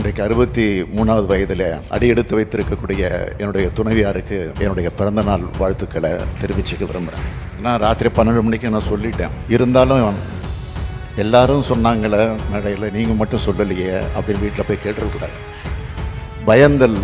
இன்றைக்கு அறுபத்தி மூணாவது வயதில் அடியெடுத்து வைத்திருக்கக்கூடிய என்னுடைய துணைவியாருக்கு என்னுடைய பிறந்தநாள் வாழ்த்துக்களை தெரிவிச்சுக்க விரும்புகிறேன் நான் ராத்திரி பன்னெண்டு மணிக்கு நான் சொல்லிட்டேன் இருந்தாலும் எல்லாரும் சொன்னாங்களே மேடையில் நீங்கள் மட்டும் சொல்லலையே அப்படின்னு வீட்டில் போய் கேட்டுருக்கூடாது பயந்தல்ல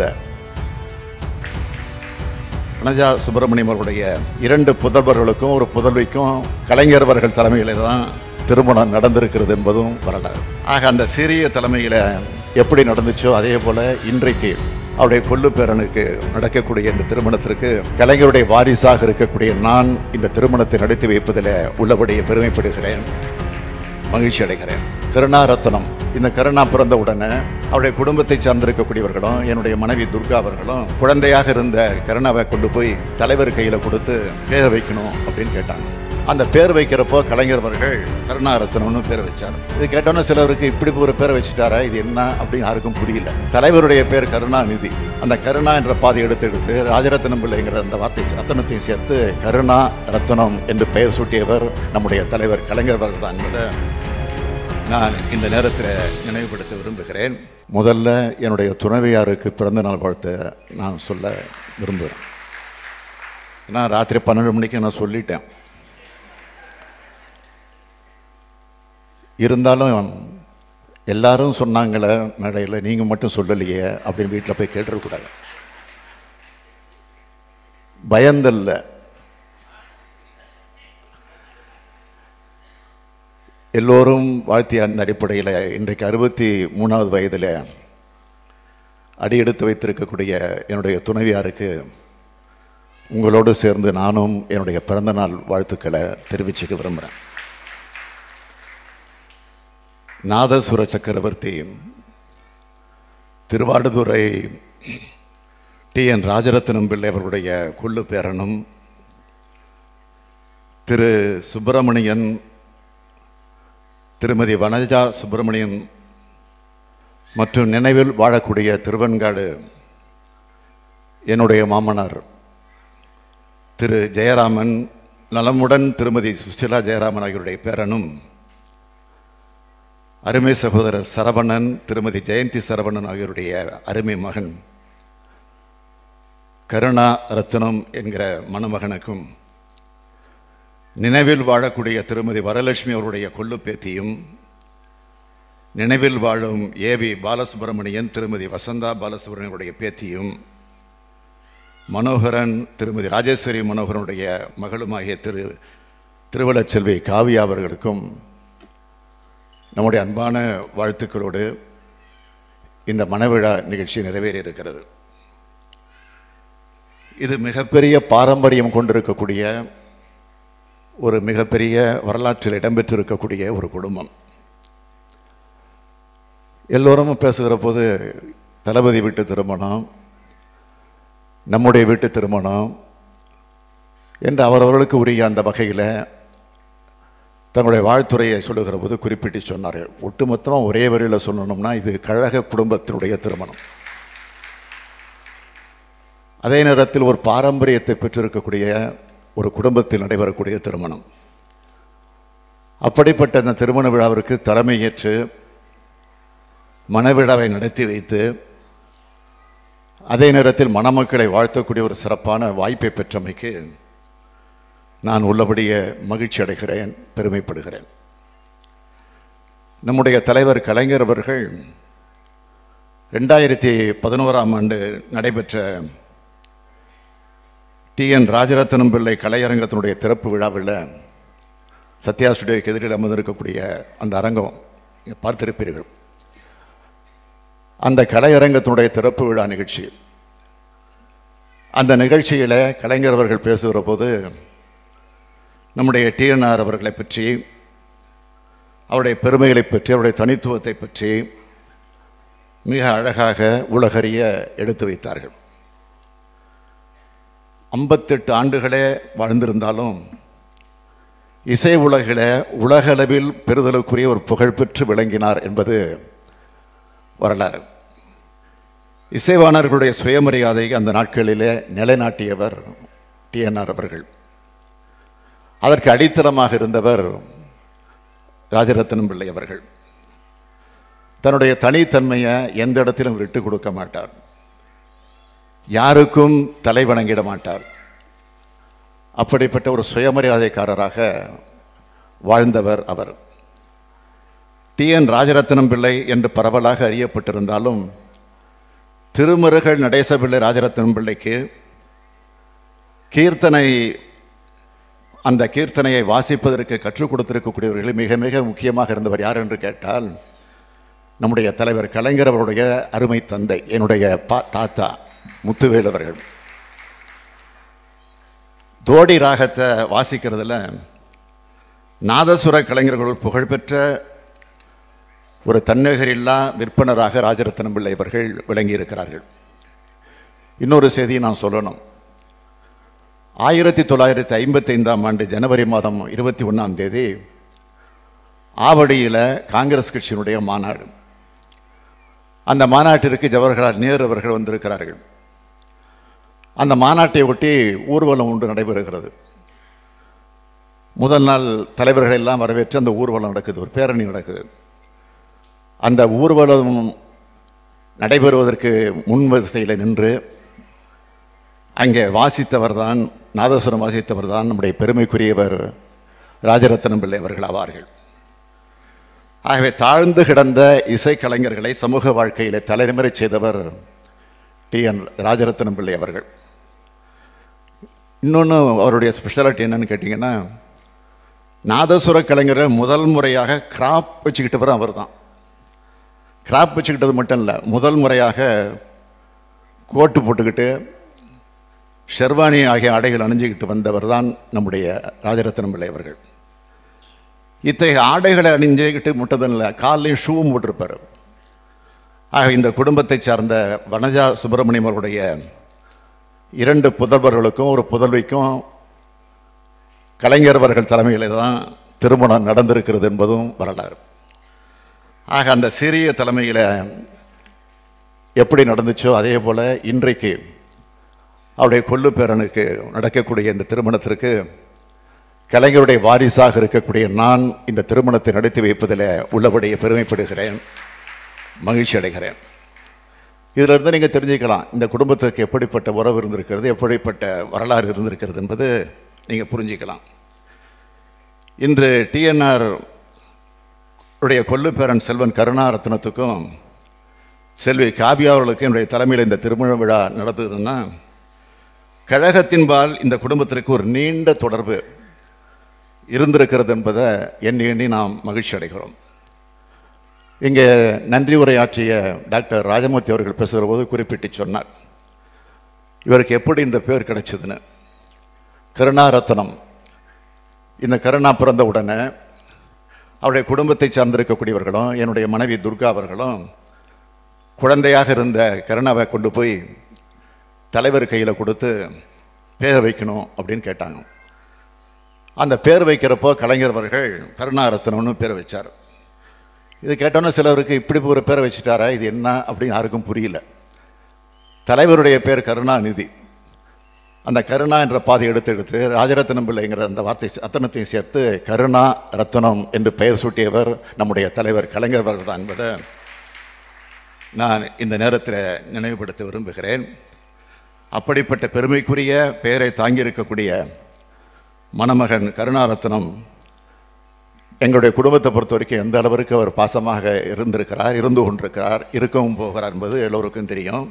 வனஜா சுப்பிரமணியம் அவர்களுடைய இரண்டு புதல்வர்களுக்கும் ஒரு புதல்விக்கும் கலைஞர் அவர்கள் தலைமையில தான் திருமணம் நடந்திருக்கிறது என்பதும் வரலாறு ஆக அந்த சிறிய தலைமையில எப்படி நடந்துச்சோ அதே போல இன்றைக்கு அவருடைய கொள்ளு பேரனுக்கு நடக்கக்கூடிய இந்த திருமணத்திற்கு கலைஞருடைய வாரிசாக இருக்கக்கூடிய நான் இந்த திருமணத்தை நடத்தி வைப்பதில் உள்ளபடியே பெருமைப்படுகிறேன் மகிழ்ச்சி அடைகிறேன் கருணா ரத்னம் இந்த கருணா பிறந்த உடனே அவருடைய குடும்பத்தை சார்ந்திருக்கக்கூடியவர்களும் என்னுடைய மனைவி துர்கா அவர்களும் குழந்தையாக இருந்த கருணாவை கொண்டு போய் தலைவர் கையில் கொடுத்து பேர் வைக்கணும் அப்படின்னு கேட்டாங்க அந்த பேர் வைக்கிறப்போ கலைஞர் அவர்கள் கருணா ரத்னம்னு பேர் வச்சார் இது கேட்டோன்னே சிலருக்கு இப்படி ஒரு பேரை வச்சுட்டாரா இது என்ன அப்படின்னு யாருக்கும் புரியல தலைவருடைய பேர் கருணாநிதி அந்த கருணா என்ற பாதை எடுத்து எடுத்து ராஜரத்னம் பிள்ளைங்கிற அந்த வார்த்தை ரத்தனத்தையும் சேர்த்து கருணா ரத்னம் என்று பெயர் சூட்டியவர் நம்முடைய தலைவர் கலைஞர் அவர்கள் தான் என்பதை நான் இந்த நேரத்தில் நினைவுபடுத்த விரும்புகிறேன் முதல்ல என்னுடைய துணைவியாருக்கு பிறந்த நாள் வாழ்த்து நான் சொல்ல விரும்புகிறேன் ஏன்னா ராத்திரி பன்னெண்டு மணிக்கு நான் சொல்லிட்டேன் இருந்தாலும் எல்லாரும் சொன்னாங்களே மேடையில் நீங்கள் மட்டும் சொல்லலையே அப்படின்னு வீட்டில் போய் கேட்டுருக்கூடாது பயந்தல்ல எல்லோரும் வாழ்த்திய அந்த அடிப்படையில் இன்றைக்கு அறுபத்தி மூணாவது வயதில் அடியெடுத்து வைத்திருக்கக்கூடிய என்னுடைய துணைவியாருக்கு உங்களோடு சேர்ந்து நானும் என்னுடைய பிறந்தநாள் வாழ்த்துக்களை தெரிவிச்சுக்க விரும்புகிறேன் நாதசுர சக்கரவர்த்தி திருவாடுதுறை டி என் ராஜரத்னம் பிள்ளை அவர்களுடைய கொள்ளு பேரனும் திரு சுப்பிரமணியன் திருமதி வனஜா சுப்பிரமணியன் மற்றும் நினைவில் வாழக்கூடிய திருவெண்காடு என்னுடைய மாமனார் திரு ஜெயராமன் நலமுடன் திருமதி சுசிலா ஜெயராமன் ஆகியோருடைய பேரனும் அருமை சகோதரர் சரவணன் திருமதி ஜெயந்தி சரவணன் ஆகியோருடைய அருமை மகன் கருணா ரத்னம் என்கிற மணமகனுக்கும் நினைவில் வாழக்கூடிய திருமதி வரலட்சுமி அவருடைய கொள்ளு பேத்தியும் நினைவில் வாழும் ஏவி பாலசுப்ரமணியன் திருமதி வசந்தா பாலசுப்ரமணியனுடைய பேத்தியும் மனோகரன் திருமதி ராஜேஸ்வரி மனோகரனுடைய மகளுமாகிய திரு திருவள்ளச்செல்வி காவியா அவர்களுக்கும் நம்முடைய அன்பான வாழ்த்துக்களோடு இந்த மணவிழா நிகழ்ச்சி நிறைவேறி இருக்கிறது இது மிகப்பெரிய பாரம்பரியம் கொண்டிருக்கக்கூடிய ஒரு மிகப்பெரிய வரலாற்றில் இடம்பெற்றிருக்கக்கூடிய ஒரு குடும்பம் எல்லோரும் பேசுகிற போது தளபதி வீட்டு திருமணம் நம்முடைய வீட்டு திருமணம் என்று அவரவர்களுக்கு உரிய அந்த வகையில் தங்களுடைய வாழ்த்துறையை சொல்லுகிற போது குறிப்பிட்டு சொன்னார்கள் ஒட்டுமொத்தமாக ஒரே வரியில் சொல்லணும்னா இது கழக குடும்பத்தினுடைய திருமணம் அதே நேரத்தில் ஒரு பாரம்பரியத்தை பெற்றிருக்கக்கூடிய ஒரு குடும்பத்தில் நடைபெறக்கூடிய திருமணம் அப்படிப்பட்ட அந்த திருமண விழாவிற்கு தலைமையேற்று மணவிழாவை நடத்தி வைத்து அதே நேரத்தில் மணமக்களை வாழ்த்தக்கூடிய ஒரு சிறப்பான வாய்ப்பை பெற்றமைக்கு நான் உள்ளபடியே மகிழ்ச்சி அடைகிறேன் பெருமைப்படுகிறேன் நம்முடைய தலைவர் கலைஞர் அவர்கள் ரெண்டாயிரத்தி பதினோராம் ஆண்டு நடைபெற்ற டி என் ராஜரத்னம் பிள்ளை கலையரங்கத்தினுடைய திறப்பு விழாவில் சத்யா ஸ்டுடியோக்கு எதிரில் அமர்ந்திருக்கக்கூடிய அந்த அரங்கம் நீங்க பார்த்திருப்பீர்கள் அந்த கலையரங்கத்தினுடைய திறப்பு விழா நிகழ்ச்சி அந்த நிகழ்ச்சியில் கலைஞர் அவர்கள் பேசுகிற போது நம்முடைய டிஎன்ஆர் அவர்களை பற்றி அவருடைய பெருமைகளை பற்றி அவருடைய தனித்துவத்தை பற்றி மிக அழகாக உலகறிய எடுத்து வைத்தார்கள் ஐம்பத்தெட்டு ஆண்டுகளே வாழ்ந்திருந்தாலும் இசை உலகில் உலகளவில் பெறுதலுக்குரிய ஒரு புகழ்பெற்று விளங்கினார் என்பது வரலாறு இசைவாணர்களுடைய சுயமரியாதை அந்த நாட்களிலே நிலைநாட்டியவர் டிஎன்ஆர் அவர்கள் அதற்கு அடித்தளமாக இருந்தவர் ராஜரத்னம் பிள்ளை அவர்கள் தன்னுடைய தனித்தன்மையை எந்த இடத்திலும் விட்டு கொடுக்க மாட்டார் யாருக்கும் தலை வணங்கிட மாட்டார் அப்படிப்பட்ட ஒரு சுயமரியாதைக்காரராக வாழ்ந்தவர் அவர் டி என் ராஜரத்னம் பிள்ளை என்று பரவலாக அறியப்பட்டிருந்தாலும் திருமருகள் நடேச பிள்ளை ராஜரத்னம் பிள்ளைக்கு கீர்த்தனை அந்த கீர்த்தனையை வாசிப்பதற்கு கற்றுக் கொடுத்திருக்கக்கூடியவர்கள் மிக மிக முக்கியமாக இருந்தவர் யார் என்று கேட்டால் நம்முடைய தலைவர் கலைஞர் அவருடைய அருமை தந்தை என்னுடைய பா தாத்தா முத்துவேல் அவர்கள் தோடி ராகத்தை வாசிக்கிறதுல நாதசுர கலைஞர்கள் புகழ்பெற்ற ஒரு தன்னகரில்லா விற்பனராக ராஜரத்னம் பிள்ளை அவர்கள் விளங்கியிருக்கிறார்கள் இன்னொரு செய்தியை நான் சொல்லணும் ஆயிரத்தி தொள்ளாயிரத்தி ஐம்பத்தி ஐந்தாம் ஆண்டு ஜனவரி மாதம் இருபத்தி ஒன்றாம் தேதி ஆவடியில் காங்கிரஸ் கட்சியினுடைய மாநாடு அந்த மாநாட்டிற்கு ஜவஹர்லால் நேரு அவர்கள் வந்திருக்கிறார்கள் அந்த மாநாட்டை ஒட்டி ஊர்வலம் ஒன்று நடைபெறுகிறது முதல் நாள் தலைவர்கள் எல்லாம் வரவேற்று அந்த ஊர்வலம் நடக்குது ஒரு பேரணி நடக்குது அந்த ஊர்வலம் நடைபெறுவதற்கு முன் வரிசையில் நின்று அங்கே வாசித்தவர் தான் நாதஸ்வரம் வாசித்தவர் தான் நம்முடைய பெருமைக்குரியவர் ராஜரத்னம் பிள்ளை அவர்கள் ஆவார்கள் ஆகவே தாழ்ந்து கிடந்த இசைக்கலைஞர்களை சமூக வாழ்க்கையிலே தலைமுறை செய்தவர் டி என் ராஜரத்னம் பிள்ளை அவர்கள் இன்னொன்று அவருடைய ஸ்பெஷாலிட்டி என்னன்னு கேட்டிங்கன்னா நாதசுர கலைஞர்கள் முதல் முறையாக கிராப் வச்சுக்கிட்டவர் அவர் தான் கிராப் வச்சுக்கிட்டது மட்டும் இல்லை முதல் முறையாக கோட்டு போட்டுக்கிட்டு ஷெர்வானி ஆகிய ஆடைகள் அணிஞ்சுக்கிட்டு வந்தவர் தான் நம்முடைய ராஜரத்னம் பிள்ளை அவர்கள் இத்தகைய ஆடைகளை அணிஞ்சுக்கிட்டு முட்டதும் இல்லை காலையும் ஷூவும் போட்டிருப்பார் ஆக இந்த குடும்பத்தை சார்ந்த வனஜா சுப்பிரமணியம் அவருடைய இரண்டு புதல்வர்களுக்கும் ஒரு புதல்விக்கும் கலைஞர் அவர்கள் தலைமையில் தான் திருமணம் நடந்திருக்கிறது என்பதும் வரலாறு ஆக அந்த சிறிய தலைமையில் எப்படி நடந்துச்சோ அதே போல் இன்றைக்கு அவருடைய கொள்ளு பேரனுக்கு நடக்கக்கூடிய இந்த திருமணத்திற்கு கலைஞருடைய வாரிசாக இருக்கக்கூடிய நான் இந்த திருமணத்தை நடத்தி வைப்பதில் உள்ளபடியே பெருமைப்படுகிறேன் மகிழ்ச்சி அடைகிறேன் இதிலிருந்து நீங்கள் தெரிஞ்சுக்கலாம் இந்த குடும்பத்திற்கு எப்படிப்பட்ட உறவு இருந்திருக்கிறது எப்படிப்பட்ட வரலாறு இருந்திருக்கிறது என்பது நீங்கள் புரிஞ்சிக்கலாம் இன்று டிஎன்ஆர் உடைய கொல்லுப்பேரன் செல்வன் கருணாரத்னத்துக்கும் செல்வி காவியா அவர்களுக்கும் என்னுடைய தலைமையில் இந்த திருமண விழா நடத்துதுன்னா கழகத்தின்பால் இந்த குடும்பத்திற்கு ஒரு நீண்ட தொடர்பு இருந்திருக்கிறது என்பதை எண்ணி எண்ணி நாம் மகிழ்ச்சி அடைகிறோம் இங்கே நன்றி உரையாற்றிய டாக்டர் ராஜமூர்த்தி அவர்கள் பேசுகிற போது குறிப்பிட்டு சொன்னார் இவருக்கு எப்படி இந்த பேர் கிடைச்சதுன்னு கருணாரத்னம் இந்த கருணா பிறந்த உடனே அவருடைய குடும்பத்தை சார்ந்திருக்கக்கூடியவர்களும் என்னுடைய மனைவி துர்கா அவர்களும் குழந்தையாக இருந்த கருணாவை கொண்டு போய் தலைவர் கையில் கொடுத்து பேர் வைக்கணும் அப்படின்னு கேட்டாங்க அந்த பேர் வைக்கிறப்போ கலைஞர் அவர்கள் கருணாரத்னம்னு பேர் வச்சார் இது கேட்டோன்னே சிலருக்கு இப்படி ஒரு பேரை வச்சுட்டாரா இது என்ன அப்படின்னு யாருக்கும் புரியல தலைவருடைய பேர் கருணாநிதி அந்த கருணா என்ற பாதை எடுத்து எடுத்து ராஜரத்னம் பிள்ளைங்கிற அந்த வார்த்தை அத்தனத்தையும் சேர்த்து கருணா ரத்னம் என்று பெயர் சூட்டியவர் நம்முடைய தலைவர் கலைஞர் அவர்கள் தான் என்பதை நான் இந்த நேரத்தில் நினைவுபடுத்த விரும்புகிறேன் அப்படிப்பட்ட பெருமைக்குரிய பெயரை தாங்கியிருக்கக்கூடிய மணமகன் கருணாரத்னம் எங்களுடைய குடும்பத்தை பொறுத்த வரைக்கும் எந்த அளவிற்கு அவர் பாசமாக இருந்திருக்கிறார் இருந்து கொண்டிருக்கிறார் இருக்கவும் போகிறார் என்பது எல்லோருக்கும் தெரியும்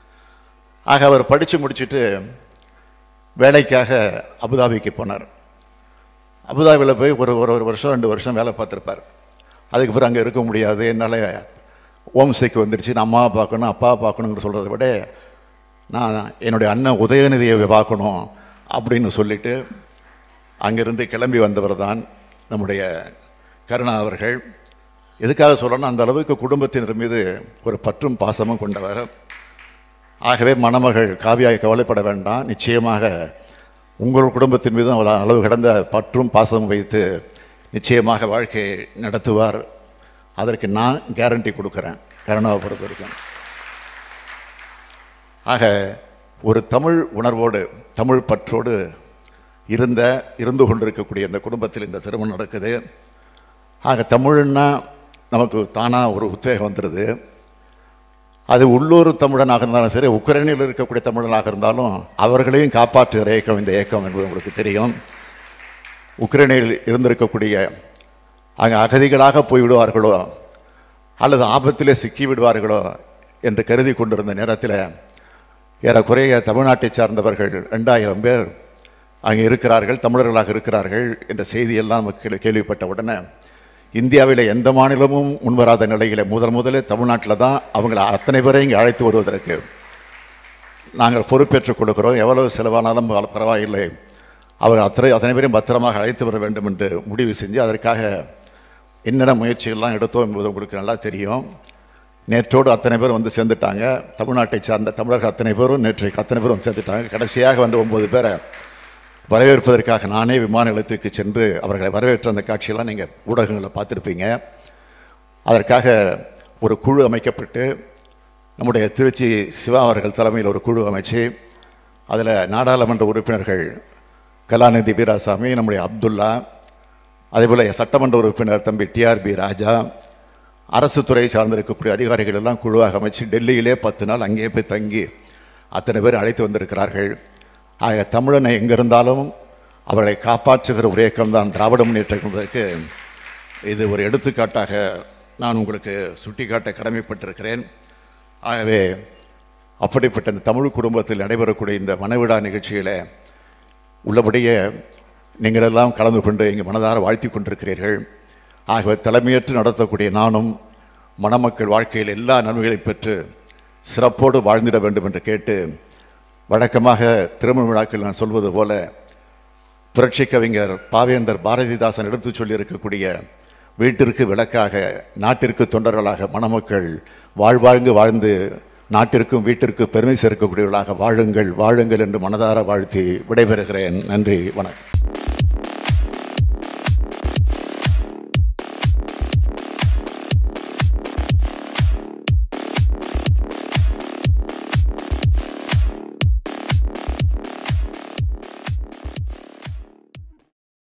ஆக அவர் படித்து முடிச்சுட்டு வேலைக்காக அபுதாபிக்கு போனார் அபுதாபியில் போய் ஒரு ஒரு ஒரு வருஷம் ரெண்டு வருஷம் வேலை பார்த்துருப்பார் அதுக்கு பிறகு அங்கே இருக்க முடியாது என்னால் ஓம்சைக்கு வந்துருச்சு நான் அம்மாவை பார்க்கணும் அப்பாவை பார்க்கணுங்கிற சொல்கிறத விட நான் என்னுடைய அண்ணன் உதயநிதியை பார்க்கணும் அப்படின்னு சொல்லிட்டு அங்கிருந்து கிளம்பி வந்தவர் தான் நம்முடைய கருணா அவர்கள் எதுக்காக சொல்லணும் அந்த அளவுக்கு குடும்பத்தினர் மீது ஒரு பற்றும் பாசமும் கொண்டவர் ஆகவே மணமகள் காவியாய் கவலைப்பட வேண்டாம் நிச்சயமாக உங்கள் குடும்பத்தின் மீதும் அவ்வளோ அளவு கடந்த பற்றும் பாசமும் வைத்து நிச்சயமாக வாழ்க்கையை நடத்துவார் அதற்கு நான் கேரண்டி கொடுக்குறேன் கருணாவை பொறுத்த வரைக்கும் ஆக ஒரு தமிழ் உணர்வோடு தமிழ் பற்றோடு இருந்த இருந்து கொண்டிருக்கக்கூடிய இந்த குடும்பத்தில் இந்த திருமணம் நடக்குது ஆக தமிழ்னா நமக்கு தானாக ஒரு உத்வேகம் வந்துடுது அது உள்ளூர் தமிழனாக இருந்தாலும் சரி உக்ரைனில் இருக்கக்கூடிய தமிழனாக இருந்தாலும் அவர்களையும் காப்பாற்றுகிற இயக்கம் இந்த இயக்கம் என்பது உங்களுக்கு தெரியும் உக்ரைனில் இருந்திருக்கக்கூடிய அங்கே அகதிகளாக போய்விடுவார்களோ அல்லது ஆபத்திலே சிக்கி விடுவார்களோ என்று கருதி கொண்டிருந்த நேரத்தில் ஏறக்குறைய தமிழ்நாட்டை சார்ந்தவர்கள் ரெண்டாயிரம் பேர் அங்கே இருக்கிறார்கள் தமிழர்களாக இருக்கிறார்கள் என்ற செய்தியெல்லாம் நமக்கு கேள்வி- கேள்விப்பட்ட உடனே இந்தியாவில் எந்த மாநிலமும் முன்வராத நிலையில முதல் முதலில் தமிழ்நாட்டில் தான் அவங்களை அத்தனை பேரை இங்கே அழைத்து வருவதற்கு நாங்கள் பொறுப்பேற்றுக் கொடுக்கிறோம் எவ்வளவு செலவானாலும் பரவா- பரவாயில்லை அவர் அத்தனை அத்தனை பேரையும் பத்திரமாக அழைத்து வர வேண்டும் என்று முடிவு செஞ்சு அதற்காக என்னென்ன முயற்சிகள்லாம் எடுத்தோம் என்பது உங்களுக்கு நல்லா தெரியும் நேற்றோடு அத்தனை பேர் வந்து சேர்ந்துட்டாங்க தமிழ்நாட்டை சார்ந்த தமிழர்கள் அத்தனை பேரும் நேற்றைக்கு அத்தனை பேரும் வந்து சேர்ந்துட்டாங்க கடைசியாக வந்து ஒன்பது பேரை வரவேற்பதற்காக நானே விமான நிலையத்துக்கு சென்று அவர்களை வரவேற்ற அந்த காட்சியெல்லாம் நீங்கள் ஊடகங்களில் பார்த்துருப்பீங்க அதற்காக ஒரு குழு அமைக்கப்பட்டு நம்முடைய திருச்சி சிவா அவர்கள் தலைமையில் ஒரு குழு அமைச்சு அதில் நாடாளுமன்ற உறுப்பினர்கள் கலாநிதி வீராசாமி நம்முடைய அப்துல்லா அதேபோல் சட்டமன்ற உறுப்பினர் தம்பி டிஆர்பி ராஜா அரசு துறை சார்ந்திருக்கக்கூடிய அதிகாரிகள் எல்லாம் குழுவாக அமைச்சு டெல்லியிலே பத்து நாள் அங்கேயே போய் தங்கி அத்தனை பேர் அழைத்து வந்திருக்கிறார்கள் ஆக தமிழனை எங்கே இருந்தாலும் அவர்களை காப்பாற்றுகிற ஒரு இயக்கம்தான் திராவிட முன்னேற்றம் என்பதற்கு இது ஒரு எடுத்துக்காட்டாக நான் உங்களுக்கு சுட்டிக்காட்ட கடமைப்பட்டிருக்கிறேன் ஆகவே அப்படிப்பட்ட இந்த தமிழ் குடும்பத்தில் நடைபெறக்கூடிய இந்த மனவிழா நிகழ்ச்சியில் உள்ளபடியே நீங்கள் எல்லாம் கலந்து கொண்டு இங்கு மனதார வாழ்த்தி கொண்டிருக்கிறீர்கள் ஆகவே தலைமையேற்று நடத்தக்கூடிய நானும் மணமக்கள் வாழ்க்கையில் எல்லா நன்மைகளைப் பெற்று சிறப்போடு வாழ்ந்திட வேண்டும் என்று கேட்டு வழக்கமாக திருமண விழாக்கள் நான் சொல்வது போல புரட்சி கவிஞர் பாவேந்தர் பாரதிதாசன் எடுத்துச் சொல்லியிருக்கக்கூடிய வீட்டிற்கு விளக்காக நாட்டிற்கு தொண்டர்களாக மணமக்கள் வாழ்வாழ்ந்து வாழ்ந்து நாட்டிற்கும் வீட்டிற்கு பெருமை சேர்க்கக்கூடியவர்களாக வாழுங்கள் வாழுங்கள் என்று மனதார வாழ்த்தி விடைபெறுகிறேன் நன்றி வணக்கம்